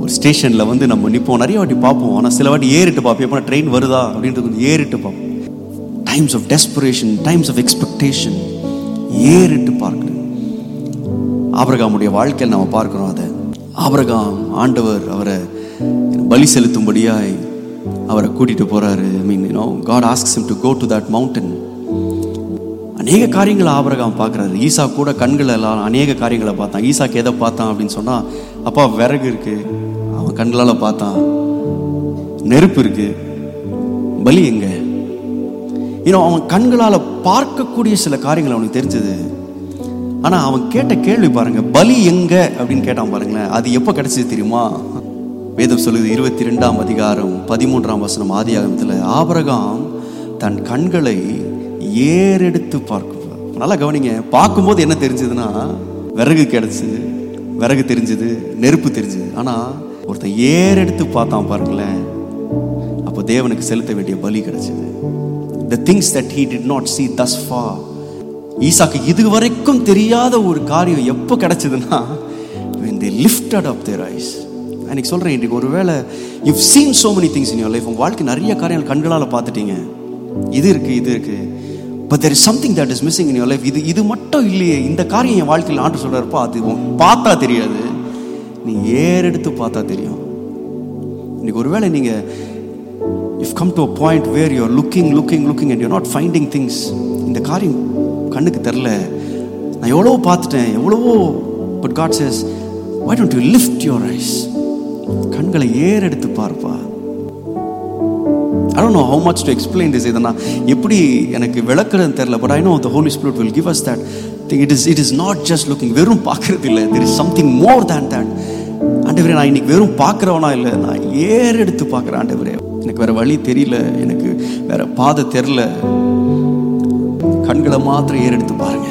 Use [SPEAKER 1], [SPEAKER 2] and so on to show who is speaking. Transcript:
[SPEAKER 1] ஒரு ஸ்டேஷனில் வந்து நம்ம நிற்போம் நிறைய வாட்டி பார்ப்போம் ஆனால் சில வாட்டி ஏறிட்டு பார்ப்போம் எப்போ ட்ரெயின் வருதா அப்படின்றது கொஞ்சம் ஏறிட்டு பார்ப்போம் times of desperation times of expectation ஏறிட்டு பார்க்கணும் ஆபிரகாமுடைய வாழ்க்கையில் நம்ம பார்க்கிறோம் அதை ஆபிரகாம் ஆண்டவர் அவரை பலி செலுத்தும்படியாய் அவரை கூட்டிட்டு போறாரு I mean you know God asks him to go to that mountain அநேக காரியங்களை ஆபிரகாம் பார்க்குறாரு ஈசா கூட கண்கள் எல்லாம் அநேக காரியங்களை பார்த்தான் ஈசாக்கு எதை பார்த்தான் அப்படின்னு சொன்னா அப்பா விறகு இருக்கு அவன் கண்களால் பார்த்தான் நெருப்பு இருக்கு பலி எங்க இன்னும் அவன் கண்களால் பார்க்கக்கூடிய சில காரியங்கள் அவனுக்கு தெரிஞ்சது ஆனா அவன் கேட்ட கேள்வி பாருங்க பலி எங்க அப்படின்னு கேட்டான் பாருங்களேன் அது எப்போ கிடைச்சது தெரியுமா வேதம் சொல்லுது இருபத்தி ரெண்டாம் அதிகாரம் பதிமூன்றாம் வசனம் ஆதியாகமத்தில் ஆபரகாம் தன் கண்களை ஏறெடுத்து பார்க்கும் நல்லா கவனிங்க பார்க்கும்போது என்ன தெரிஞ்சதுன்னா விறகு கிடைச்சது விறகு தெரிஞ்சது நெருப்பு தெரிஞ்சது ஆனா ஒருத்தன் ஏறெடுத்து பார்த்தான் பாருங்களேன் அப்போ தேவனுக்கு செலுத்த வேண்டிய பலி கிடைச்சது the things that he did not see thus far ஈசாக்கு இதுவரைக்கும் தெரியாத ஒரு காரியம் எப்போ கிடைச்சதுன்னா when they lifted up their eyes அன்னைக்கு சொல்கிறேன் இன்றைக்கு ஒருவேளை you've seen so many things in your life உங்கள் வாழ்க்கை நிறைய காரியங்கள் கண்களால் பார்த்துட்டீங்க இது இருக்கு இது இருக்கு but there is something that is missing in your life இது இது மட்டும் இல்லையே இந்த காரியம் என் வாழ்க்கையில் ஆண்டு சொல்கிறப்போ அது உன் பார்த்தா தெரியாது நீ ஏறெடுத்து பார்த்தா தெரியும் இன்னைக்கு ஒருவேளை நீங்கள் if come to a point where you're looking looking looking and you not finding things இந்த காரியம் கண்ணுக்கு தெரில நான் எவ்வளவோ பார்த்துட்டேன் எவ்வளவோ but God says why don't you lift your eyes கண்களை ஏறெடுத்து பார்ப்பா I don't know how much to explain this இதை நான் எப்படி எனக்கு விளக்குறதுன்னு தெரியல but I know the Holy Spirit will give us that thing. It is it is not just looking வெறும் பார்க்கறது இல்லை there is something more than that ஆண்டவரே நான் இன்னைக்கு வெறும் பார்க்குறவனா இல்லை நான் ஏறெடுத்து பார்க்குறேன் ஆண்டவரே எனக்கு வேற வழி தெரியல எனக்கு வேற பாதை தெரில கண்களை மாத்திரம் ஏறெடுத்து பாருங்க